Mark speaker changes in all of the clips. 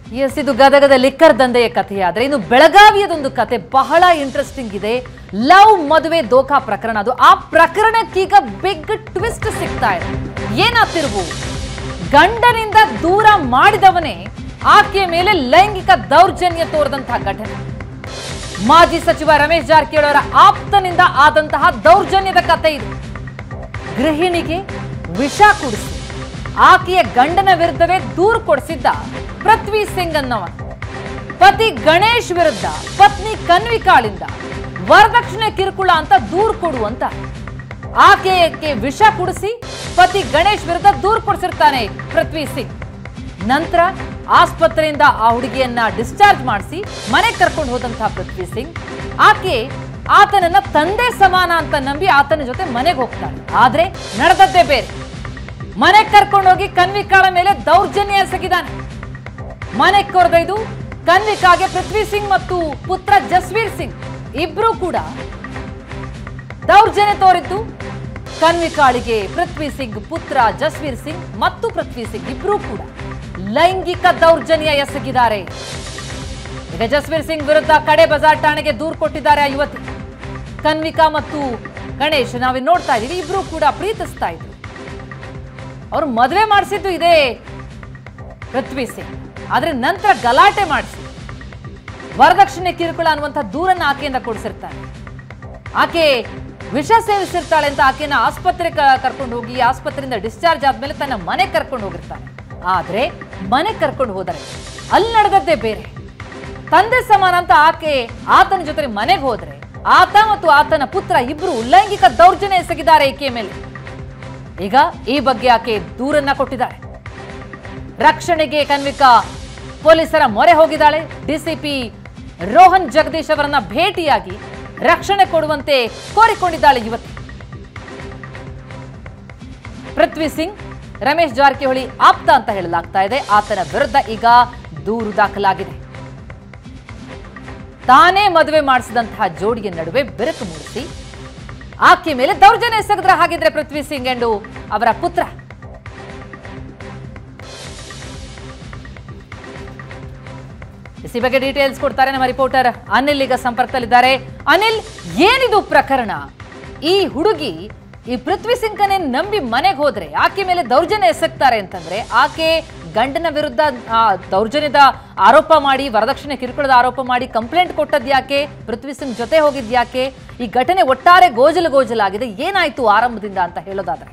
Speaker 1: S ಇದು ಗದಗದ liquor ದಂಧೆಯ ಕಥೆಯಾದ್ರೆ ಇನ್ನು ಬೆಳಗಾವಿಯದೊಂದು ಕತೆ ಬಹಳ ಇಂಟ್ರೆಸ್ಟಿಂಗ್ ಇದೆ ಲವ್ ಮದುವೆ ದೋಖಾ ಪ್ರಕರಣ ಅದು ಆ ಪ್ರಕರಣಕ್ಕೀಗ ಬಿಗ್ ಟ್ವಿಸ್ಟ್ ಸಿಗ್ತಾ ಇದೆ ಏನಾ ತಿರುವು ಗಂಡನಿಂದ ದೂರ ಮಾಡಿದವನೇ ಆಕೆಯ ಮೇಲೆ ಲೈಂಗಿಕ ದೌರ್ಜನ್ಯ ತೋರಿದಂತಹ ಘಟನೆ ಮಾಜಿ ಸಚಿವ ರಮೇಶ್ ಜಾರಕಿಹೊಳಿ ಅವರ ಆಪ್ತನಿಂದ ಆದಂತಹ ದೌರ್ಜನ್ಯದ ಕತೆ ಇದು ಗೃಹಿಣಿಗೆ ವಿಷ ಕುಡಿಸಿ ಆಕೆಯ ಗಂಡನ ವಿರುದ್ಧವೇ ದೂರು ಕೊಡಿಸಿದ್ದ ಪೃಥ್ವಿ ಸಿಂಗ್ ಅನ್ನವ ಪತಿ ಗಣೇಶ್ ವಿರುದ್ಧ ಪತ್ನಿ ಕನ್ವಿಕಾಳಿಂದ ವರದಕ್ಷಿಣೆ ಕಿರುಕುಳ ಅಂತ ದೂರು ಕೊಡುವಂತ ಆಕೆಯಕ್ಕೆ ವಿಷ ಕುಡಿಸಿ ಪತಿ ಗಣೇಶ್ ವಿರುದ್ಧ ದೂರು ಕೊಡಿಸಿರ್ತಾನೆ ಪೃಥ್ವಿ ಸಿಂಗ್ ನಂತರ ಆಸ್ಪತ್ರೆಯಿಂದ ಆ ಹುಡುಗಿಯನ್ನ ಡಿಸ್ಚಾರ್ಜ್ ಮಾಡಿಸಿ ಮನೆಗೆ ಕರ್ಕೊಂಡು ಹೋದಂತಹ ಪೃಥ್ವಿ ಸಿಂಗ್ ಆಕೆ ಆತನನ್ನ ತಂದೆ ಸಮಾನ ಅಂತ ನಂಬಿ ಆತನ ಜೊತೆ ಮನೆಗೆ ಹೋಗ್ತಾಳೆ ಆದ್ರೆ ನಡೆದದ್ದೇ ಬೇರೆ ಮನೆಗೆ ಕರ್ಕೊಂಡೋಗಿ ಕನ್ವಿಕಾಳ ಮೇಲೆ ದೌರ್ಜನ್ಯ ಎಸಗಿದಾನೆ ಮನೆಗೆ ಕೊರೆದೊಯ್ದು ಕನ್ವಿಕಾಗೆ ಪೃಥ್ವಿ ಸಿಂಗ್ ಮತ್ತು ಪುತ್ರ ಜಸ್ವೀರ್ ಸಿಂಗ್ ಇಬ್ರು ಕೂಡ ದೌರ್ಜನ್ಯ ತೋರಿದ್ದು ಕನ್ವಿಕಾಳಿಗೆ ಪೃಥ್ವಿ ಸಿಂಗ್ ಪುತ್ರ ಜಸ್ವೀರ್ ಸಿಂಗ್ ಮತ್ತು ಪೃಥ್ವಿ ಸಿಂಗ್ ಇಬ್ರು ಕೂಡ ಲೈಂಗಿಕ ದೌರ್ಜನ್ಯ ಎಸಗಿದ್ದಾರೆ ಈಗ ಜಸ್ವೀರ್ ಸಿಂಗ್ ವಿರುದ್ಧ ಕಡೆ ಬಜಾರ್ ಠಾಣೆಗೆ ದೂರು ಕೊಟ್ಟಿದ್ದಾರೆ ಆ ಯುವತಿ ಕನ್ವಿಕಾ ಮತ್ತು ಗಣೇಶ್ ನಾವಿಲ್ಲಿ ನೋಡ್ತಾ ಇದೀವಿ ಇಬ್ರು ಕೂಡ ಪ್ರೀತಿಸ್ತಾ ಇದ್ರು ಅವರು ಮದುವೆ ಮಾಡಿಸಿದ್ದು ಇದೇ ಪೃಥ್ವಿ ಸಿಂಗ್ ಆದ್ರೆ ನಂತರ ಗಲಾಟೆ ಮಾಡಿಸಿ ವರದಕ್ಷಿಣೆ ಕಿರುಕುಳ ಅನ್ನುವಂಥ ದೂರನ್ನ ಆಕೆಯಿಂದ ಕೊಡಿಸಿರ್ತಾನೆ ಆಕೆ ವಿಷ ಸೇವಿಸಿರ್ತಾಳೆ ಅಂತ ಆಕೆನ ಆಸ್ಪತ್ರೆ ಕರ್ಕೊಂಡು ಹೋಗಿ ಆಸ್ಪತ್ರೆಯಿಂದ ಡಿಸ್ಚಾರ್ಜ್ ಆದ್ಮೇಲೆ ತನ್ನ ಮನೆಗೆ ಕರ್ಕೊಂಡು ಹೋಗಿರ್ತಾನೆ ಆದ್ರೆ ಮನೆಗೆ ಕರ್ಕೊಂಡು ಹೋದರೆ ಅಲ್ಲಿ ನಡೆದದ್ದೇ ಬೇರೆ ತಂದೆ ಸಮಾನ ಅಂತ ಆಕೆ ಆತನ ಜೊತೆ ಮನೆಗೆ ಹೋದ್ರೆ ಆತ ಮತ್ತು ಆತನ ಪುತ್ರ ಇಬ್ರು ಲೈಂಗಿಕ ದೌರ್ಜನ್ಯ ಎಸಗಿದ್ದಾರೆ ಈಕೆಯ ಮೇಲೆ ಈಗ ಈ ಬಗ್ಗೆ ಆಕೆ ದೂರನ್ನ ಕೊಟ್ಟಿದ್ದಾರೆ ರಕ್ಷಣೆಗೆ ಕನ್ವಿಕಾ ಪೊಲೀಸರ ಮೊರೆ ಹೋಗಿದ್ದಾಳೆ ಡಿಸಿಪಿ ರೋಹನ್ ಜಗದೀಶ್ ಅವರನ್ನ ಭೇಟಿಯಾಗಿ ರಕ್ಷಣೆ ಕೊಡುವಂತೆ ಕೋರಿಕೊಂಡಿದ್ದಾಳೆ ಯುವತಿ ಪೃಥ್ವಿ ಸಿಂಗ್ ರಮೇಶ್ ಜಾರಕಿಹೊಳಿ ಆಪ್ತ ಅಂತ ಹೇಳಲಾಗ್ತಾ ಇದೆ ಆತನ ವಿರುದ್ಧ ಈಗ ದೂರು ದಾಖಲಾಗಿದೆ ತಾನೇ ಮದುವೆ ಮಾಡಿಸಿದಂತಹ ಜೋಡಿಯ ನಡುವೆ ಬೆರಕು ಮೂಡಿಸಿ ಆಕೆ ಮೇಲೆ ದೌರ್ಜನ್ಯ ಎಸಗಿದ್ರೆ ಹಾಗಿದ್ರೆ ಪೃಥ್ವಿ ಸಿಂಗ್ ಎಂದು ಅವರ ಪುತ್ರ ಈ ಬಗ್ಗೆ ಡೀಟೇಲ್ಸ್ ಕೊಡ್ತಾರೆ ನಮ್ಮ ರಿಪೋರ್ಟರ್ ಅನಿಲ್ ಈಗ ಸಂಪರ್ಕದಲ್ಲಿದ್ದಾರೆ ಅನಿಲ್ ಏನಿದು ಪ್ರಕರಣ ಈ ಹುಡುಗಿ ಈ ಪೃಥ್ವಿ ಸಿಂಗ್ಕನೇ ನಂಬಿ ಮನೆಗೆ ಹೋದ್ರೆ ಆಕೆ ಮೇಲೆ ದೌರ್ಜನ್ಯ ಎಸಗ್ತಾರೆ ಅಂತಂದ್ರೆ ಆಕೆ ಗಂಡನ ವಿರುದ್ಧ ಆ, ದೌರ್ಜನ್ಯದ ಆರೋಪ ಮಾಡಿ ವರದಕ್ಷಿಣೆ ಕಿರುಕುಳದ ಆರೋಪ ಮಾಡಿ ಕಂಪ್ಲೇಂಟ್ ಕೊಟ್ಟದ್ ಯಾಕೆ ಪೃಥ್ವಿ ಸಿಂಗ್ ಜೊತೆ ಹೋಗಿದ್ ಯಾಕೆ ಈ ಘಟನೆ ಒಟ್ಟಾರೆ ಗೋಜಲು ಗೋಜಲಾಗಿದೆ ಏನಾಯ್ತು ಆರಂಭದಿಂದ ಅಂತ ಹೇಳೋದಾದ್ರೆ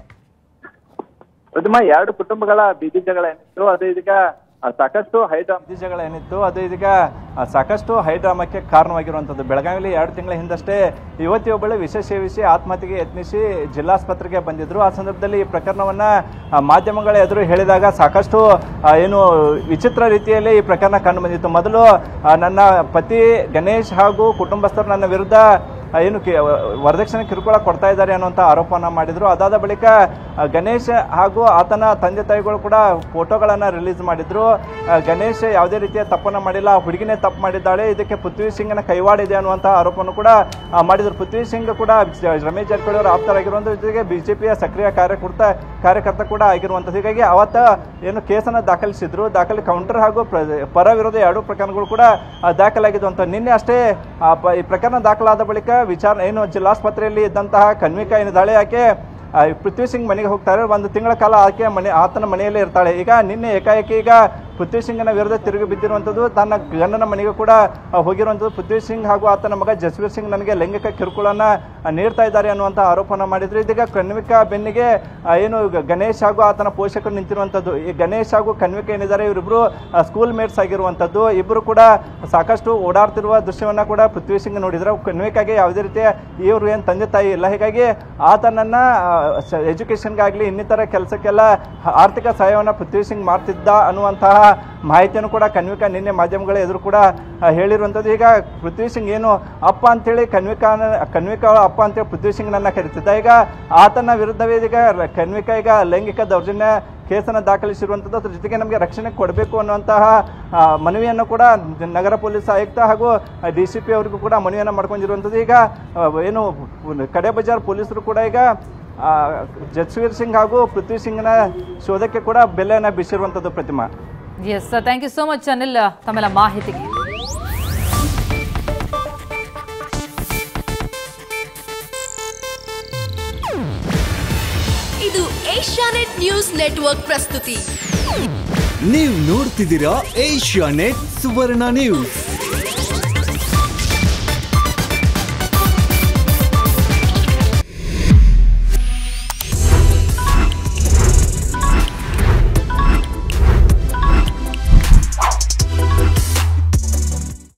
Speaker 2: ಪ್ರಥಮ ಎರಡು ಕುಟುಂಬಗಳ ಬೀದಿ ಜಗಳ ಏನಿತ್ತು ಅದು ಇದೀಗ ಆ, ಸಾಕಷ್ಟು ಹೈ ಡ್ರಾಮಾ ಬೀದಿ ಜಗಳ ಏನಿತ್ತು ಅದು ಇದೀಗ ಆ, ಸಾಕಷ್ಟು ಹೈ ಡ್ರಾಮಕ್ಕೆ ಕಾರಣವಾಗಿರುವಂತದ್ದು ಬೆಳಗಾವಿಯಲ್ಲಿ ಎರಡು ತಿಂಗಳ ಹಿಂದಷ್ಟೇ ಯುವತಿಯೊಬ್ಬಳು ವಿಷ ಸೇವಿಸಿ ಆತ್ಮಹತ್ಯೆಗೆ ಯತ್ನಿಸಿ ಜಿಲ್ಲಾಸ್ಪತ್ರೆಗೆ ಬಂದಿದ್ರು ಆ ಸಂದರ್ಭದಲ್ಲಿ ಈ ಪ್ರಕರಣವನ್ನ ಆ, ಮಾಧ್ಯಮಗಳ ಎದುರು ಹೇಳಿದಾಗ ಸಾಕಷ್ಟು ಆ, ಏನು ವಿಚಿತ್ರ ರೀತಿಯಲ್ಲಿ ಈ ಪ್ರಕರಣ ಕಂಡು ಬಂದಿತ್ತು ಮೊದಲು ಆ, ನನ್ನ ಪತಿ ಗಣೇಶ್ ಹಾಗೂ ಕುಟುಂಬಸ್ಥರು ನನ್ನ ವಿರುದ್ಧ ಆ, ಏನು ಕಿ- ವರದಕ್ಷಿಣೆ ಕಿರುಕುಳ ಕೊಡ್ತಾ ಇದ್ದಾರೆ ಅನ್ನುವಂಥ ಆರೋಪನ ಮಾಡಿದ್ರು ಅದಾದ ಬಳಿಕ ಆ, ಗಣೇಶ್ ಹಾಗೂ ಆತನ ತಂದೆ ತಾಯಿಗಳು ಕೂಡ ಫೋಟೋಗಳನ್ನ ರಿಲೀಸ್ ಮಾಡಿದ್ರು ಆ, ಗಣೇಶ್ ಯಾವುದೇ ರೀತಿಯ ತಪ್ಪನ್ನ ಮಾಡಿಲ್ಲ ಆ ಹುಡುಗಿನೇ ತಪ್ಪು ಮಾಡಿದ್ದಾಳೆ ಇದಕ್ಕೆ ಪೃಥ್ವಿ ಸಿಂಗ್ನ ಕೈವಾಡ ಇದೆ ಅನ್ನುವಂಥ ಆರೋಪವನ್ನು ಕೂಡ ಆ, ಮಾಡಿದ್ರು ಪೃಥ್ವಿ ಸಿಂಗ್ ಕೂಡ ಜ- ರಮೇಶ್ ಜಾರಕಿಹೊಳಿ ಅವರ ಆಪ್ತರಾಗಿರುವಂಥ ಜೊತೆಗೆ ಬಿಜೆಪಿಯ ಸಕ್ರಿಯ ಕಾರ್ಯಕರ್ತ ಕಾರ್ಯಕರ್ತ ಕೂಡ ಆಗಿರುವಂಥದ್ದು ಹೀಗಾಗಿ ಅವತ್ತ ಏನು ಕೇಸನ್ನ ದಾಖಲಿಸಿದ್ರು ದಾಖಲೆ ಕೌಂಟರ್ ಹಾಗೂ ಪ್ರ- ಪರ ವಿರೋಧ ಎರಡು ಪ್ರಕರಣಗಳು ಕೂಡ ಆ, ದಾಖಲಾಗಿದ್ದು ಅಂತ ನಿನ್ನೆ ಅಷ್ಟೇ ಆ, ಪ- ಈ ಪ್ರಕರಣ ದಾಖಲಾದ ಬಳಿಕ ವಿಚಾರ ಏನು ಜಿಲ್ಲಾಸ್ಪತ್ರೆಯಲ್ಲಿ ಇದ್ದಂತಹ ಕನ್ವಿಕಾ ಏನಿದ್ದಾಳೆ ಆಕೆ ಆ, ಪೃಥ್ವಿ ಸಿಂಗ್ ಮನೆಗೆ ಹೋಗ್ತಾರೆ ಒಂದು ತಿಂಗಳ ಕಾಲ ಆಕೆ ಮನೆ ಆತನ ಮನೆಯಲ್ಲೇ ಇರ್ತಾಳೆ ಈಗ ನಿನ್ನೆ ಏಕಾಏಕಿ ಈಗ ಪೃಥ್ವಿ ಸಿಂಗ್ನ ವಿರುದ್ಧ ತಿರುಗಿ ಬಿದ್ದಿರುವಂಥದ್ದು ತನ್ನ ಗಂಡನ ಮನೆಗೆ ಕೂಡ ಆ, ಹೋಗಿರುವಂಥದ್ದು ಪೃಥ್ವಿ ಸಿಂಗ್ ಹಾಗೂ ಆತನ ಮಗ ಜಸ್ವೀರ್ ಸಿಂಗ್ ನನಗೆ ಲೈಂಗಿಕ ಕಿರುಕುಳನ ಆ, ನೀಡ್ತಾ ಇದ್ದಾರೆ ಅನ್ನುವಂಥ ಆರೋಪನ ಮಾಡಿದ್ರು ಇದೀಗ ಕನ್ವಿಕಾ ಬೆನ್ನಿಗೆ ಆ, ಏನು ಗ- ಗಣೇಶ್ ಹಾಗೂ ಆತನ ಪೋಷಕರು ನಿಂತಿರುವಂಥದ್ದು ಈ ಗಣೇಶ್ ಹಾಗೂ ಕನ್ವಿಕಾ ಏನಿದ್ದಾರೆ ಇವರಿಬ್ರು ಸ್ಕೂಲ್ ಮೇಟ್ಸ್ ಆಗಿರುವಂಥದ್ದು ಇಬ್ಬರು ಕೂಡ ಸಾಕಷ್ಟು ಓಡಾಡ್ತಿರುವ ದೃಶ್ಯವನ್ನ ಕೂಡ ಪೃಥ್ವಿ ಸಿಂಗ್ ನೋಡಿದ್ರು ಕನ್ವಿಕಾಗೆ ಯಾವುದೇ ರೀತಿಯ ಇವರು ಏನು ತಂದೆ ತಾಯಿ ಇಲ್ಲ ಹೀಗಾಗಿ ಆತನನ್ನ ಎಜುಕೇಶನ್ಗಾಗಲಿ ಇನ್ನಿತರ ಕೆಲಸಕ್ಕೆಲ್ಲ ಆರ್ಥಿಕ ಸಹಾಯವನ್ನು ಪೃಥ್ವಿ ಸಿಂಗ್ ಮಾಡ್ತಿದ್ದ ಅನ್ನುವಂತಹ ಮಾಹಿತಿಯನ್ನು ಕೂಡ ಕನ್ವಿಕಾ ನಿನ್ನೆ ಮಾಧ್ಯಮಗಳ ಎದುರು ಕೂಡ ಆ, ಹೇಳಿರುವಂಥದ್ದು ಈಗ ಪೃಥ್ವಿ ಸಿಂಗ್ ಏನು ಅಪ್ಪ ಅಂತೇಳಿ ಕನ್ವಿಕಾನ ಕನ್ವಿಕಾ ಅಪ್ಪ ಅಂತೇಳಿ ಪೃಥ್ವಿ ಸಿಂಗ್ ನನ್ನ ಕರೀತಿದ್ದ ಈಗ ಆತನ ವಿರುದ್ಧವೇ ಈಗ ರ- ಕನ್ವಿಕಾ ಈಗ ಲೈಂಗಿಕ ದೌರ್ಜನ್ಯ ಕೇಸನ್ನು ದಾಖಲಿಸಿರುವಂಥದ್ದು ಅದ್ರ ಜೊತೆಗೆ ನಮಗೆ ರಕ್ಷಣೆ ಕೊಡಬೇಕು ಅನ್ನುವಂತಹ ಆ, ಮನವಿಯನ್ನು ಕೂಡ ನಗರ ಪೊಲೀಸ್ ಆಯುಕ್ತ ಹಾಗೂ ಡಿ ಸಿ ಪಿ ಅವರಿಗೂ ಕೂಡ ಮನವಿಯನ್ನು ಮಾಡ್ಕೊಂಡಿರುವಂಥದ್ದು ಈಗ ಆ, ಏನು ಕಡೆ ಬಜಾರ್ ಪೊಲೀಸರು ಕೂಡ ಈಗ ಆ, ಜಸ್ವೀರ್ ಸಿಂಗ್ ಹಾಗೂ ಪೃಥ್ವಿ ಸಿಂಗ್ನ ಶೋಧಕ್ಕೆ ಕೂಡ ಬೆಲೆಯನ್ನು ಬೀಸಿರುವಂಥದ್ದು Prathima
Speaker 1: S thank you so much Anil ತಮ್ಮೆಲ್ಲ ಮಾಹಿತಿಗೆ
Speaker 3: ಇದು ಏಷ್ಯಾನೆಟ್ ನ್ಯೂಸ್ ನೆಟ್ವರ್ಕ್ ಪ್ರಸ್ತುತಿ
Speaker 4: ನೀವು ನೋಡ್ತಿದ್ದೀರಾ ಏಷ್ಯಾ ನೆಟ್ ಸುವರ್ಣ ನ್ಯೂಸ್